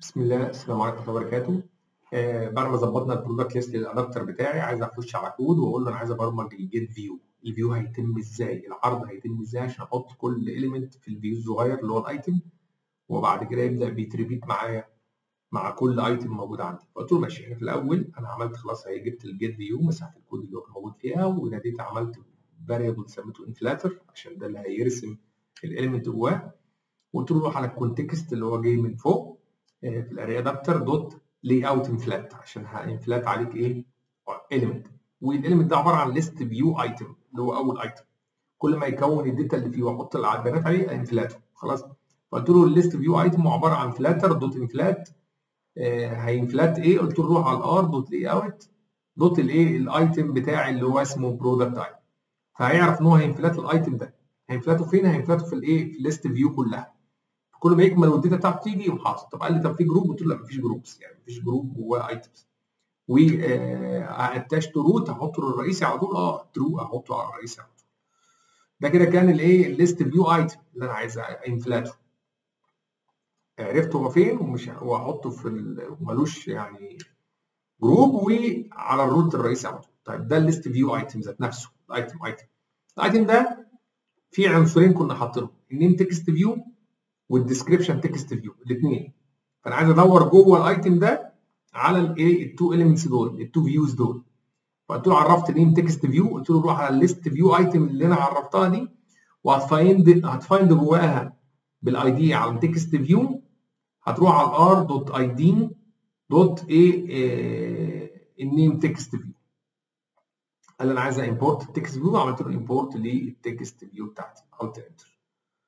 بسم الله السلام عليكم ورحمه الله وبركاته آه بعد ما ظبطنا البرودكت ليست للادابتر بتاعي عايز اخش على كود واقول له انا عايز ابرمج الجيت فيو الفيو هيتم ازاي العرض هيتم ازاي عشان احط كل اليمنت في الفيو الصغير اللي هو الايتم وبعد كده يبدا بيتريبيت معايا مع كل ايتم موجود عندي فقلت له ماشي احنا في الاول انا عملت خلاص هي جبت الجيت فيو مسحت الكود اللي هو كان موجود فيها وناديت عملت فاريبل سميته انفلاتر عشان ده اللي هيرسم الاليمنت جواه وقلت له روح على الكونتكست اللي هو جاي من فوق في الاري ادابتر دوت لي اوت انفلات عشان هانفلات عليك ايه اليمنت والاليمنت ده عباره عن ليست فيو ايتم اللي هو اول ايتم كل ما يكون الداتا اللي فيه واحط البيانات عليه انفلاته خلاص فقلت له الليست فيو ايتم عباره عن فلاتر دوت انفلات هينفلات ايه قلت له روح على الار دوت لي اوت دوت الايه الايتم بتاعي اللي هو اسمه برودكت ايتم فهيعرف ان هو هينفلات الايتم ده هينفلاته فين هينفلاته في الايه في الليست فيو كلها كل ما يكمل والداتا بتاعته تيجي يقوم حاطط طب قال لي طب في جروب قلت له لا مفيش جروبس يعني مفيش جروب جواه ايتمز و اتاش تو روت هحطه للرئيسي على طول اه ترو احطه على الرئيسي على طول ده كده كان الايه الليست فيو ايتم اللي انا عايز انفلاته عرفت هو فين ومش واحطه في ملوش يعني جروب وعلى الروت الرئيسي على طول طيب ده الليست فيو ايتم ذات نفسه الايتم ايتم الايتم ده فيه عنصرين كنا حاطينهم النيم تكست فيو والديسكربشن تكست فيو الاثنين فانا عايز ادور جوه الايتم ده على الايه التو اليمنتس دول التو فيوز دول فقلت له عرفت نيم تكست فيو قلت له روح على الليست فيو ايتم اللي انا عرفتها دي وهتفايند هتفايند جواها بالاي دي على التكست فيو هتروح على الار دوت اي دي دوت ايه النيم تكست فيو قال انا عايز امبورت التكست فيو عملت له امبورت للتكست فيو بتاعتي قلت انتر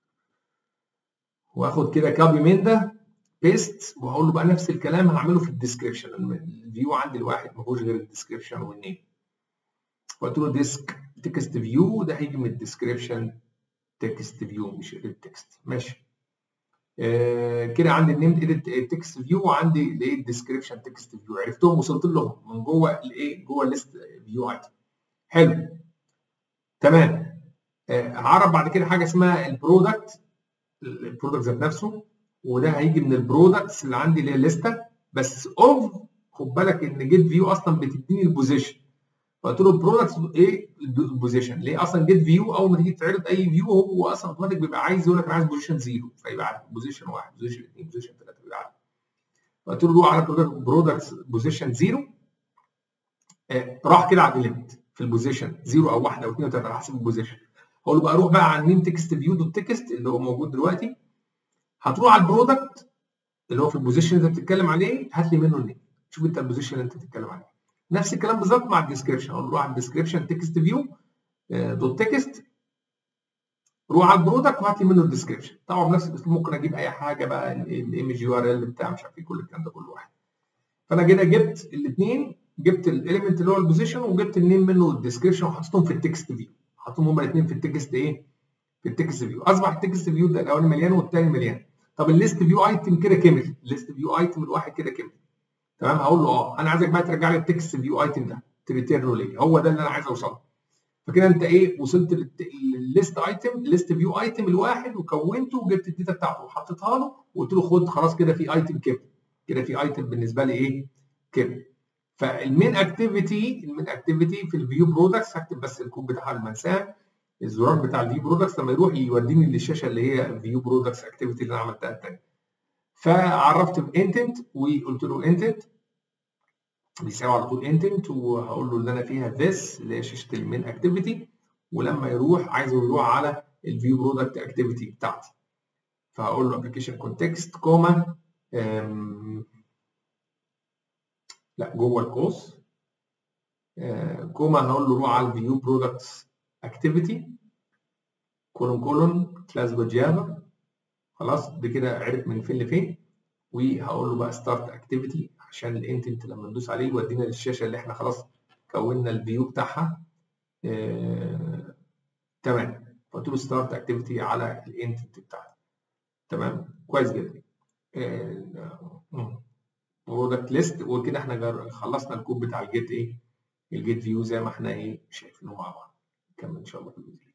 واخد كده كابي من ده بيست وهقول له بقى نفس الكلام هعمله في الديسكربشن الفيو عندي الواحد ما فيهوش غير الديسكربشن والنيم فقلت له ديسك تكست فيو ده هيجي من الديسكربشن تكست فيو مش التكست ماشي آه كده عندي النيم تكست فيو وعندي الايه الديسكربشن تكست فيو عرفتهم وصلت لهم من جوه الايه جوه الليست فيو ايتم حلو تمام آه هعرف بعد كده حاجه اسمها البرودكت البرودكت ذات نفسه وده هيجي من البرودكتس اللي عندي اللي هي الليسته بس اوف خد بالك ان جيت فيو اصلا بتديني البوزيشن فقلت له البرودكتس ايه البوزيشن ليه اصلا جيت فيو اول ما تيجي تعرض اي فيو هو اصلا اوتوماتيك بيبقى عايز يقول لك انا عايز بوزيشن زيرو فيبقى عارف بوزيشن واحد بوزيشن اثنين بوزيشن ثلاثه بيبقى عارف فقلت له روح على برودكتس بوزيشن زيرو آه راح كده على الاليمنت في البوزيشن زيرو او واحد او اثنين او ثلاثه على حسب البوزيشن اقول له بقى روح بقى على النيم تكست فيو دوت تكست اللي هو موجود دلوقتي هتروح على البرودكت اللي هو في البوزيشن اللي انت بتتكلم عليه هات لي منه النيم شوف انت البوزيشن اللي انت بتتكلم عليه نفس الكلام بالظبط مع الديسكربشن اقول له روح على الديسكربشن تكست فيو دوت تكست روح على البرودكت وهات لي منه الديسكربشن طبعا بنفس الاسلوب ممكن اجيب اي حاجه بقى الايمج يو ار ال بتاع مش عارف ايه كل الكلام ده كل واحد فانا كده جبت الاثنين جبت الاليمنت اللي هو البوزيشن وجبت النيم منه الديسكربشن وحطيتهم في التكست فيو حطهم هما الاثنين في التكست ايه؟ في التكست فيو اصبح التكست فيو ده الاولاني مليان والثاني مليان طب الليست فيو ايتم كده كمل الليست فيو ايتم الواحد كده كمل تمام هقول له اه انا عايزك بقى ترجع لي التكست فيو ايتم ده تريتيرنه ليه هو ده اللي انا عايز اوصله فكده انت ايه وصلت للليست ايتم الليست فيو ايتم الواحد وكونته وجبت الداتا بتاعته وحطيتها له وقلت له خد خلاص كده في ايتم كده كده في ايتم بالنسبه لي ايه كده فالمين اكتيفيتي المين اكتيفيتي في الفيو برودكتس هكتب بس الكود بتاعها المنساه الزرار بتاع الفيو برودكتس لما يروح يوديني للشاشه اللي هي فيو برودكتس اكتيفيتي اللي انا عملتها الثانيه فعرفت بانتنت وقلت له انتنت بيساوي على طول انتنت وهقول له اللي انا فيها this اللي هي شاشه المين اكتيفيتي ولما يروح عايزه يروح على الفيو برودكت اكتيفيتي بتاعتي فهقول له ابلكيشن كونتكست كوما لا جوه القوس كوما هقول له روح على الفيو برودكتس اكتيفيتي كولون كولون كلاس دوت جافا خلاص ده كده عرف من فين لفين وهقول له بقى ستارت اكتيفيتي عشان الانتنت لما ندوس عليه يودينا للشاشه اللي احنا خلاص كونا الفيو بتاعها آه... تمام فقلت له ستارت اكتيفيتي على الانتنت بتاعتي تمام كويس جدا برودكت ليست وكده احنا خلصنا الكود بتاع الجيت ايه الجيت فيو زي ما احنا ايه شايفينه مع بعض نكمل ان شاء الله في الفيديو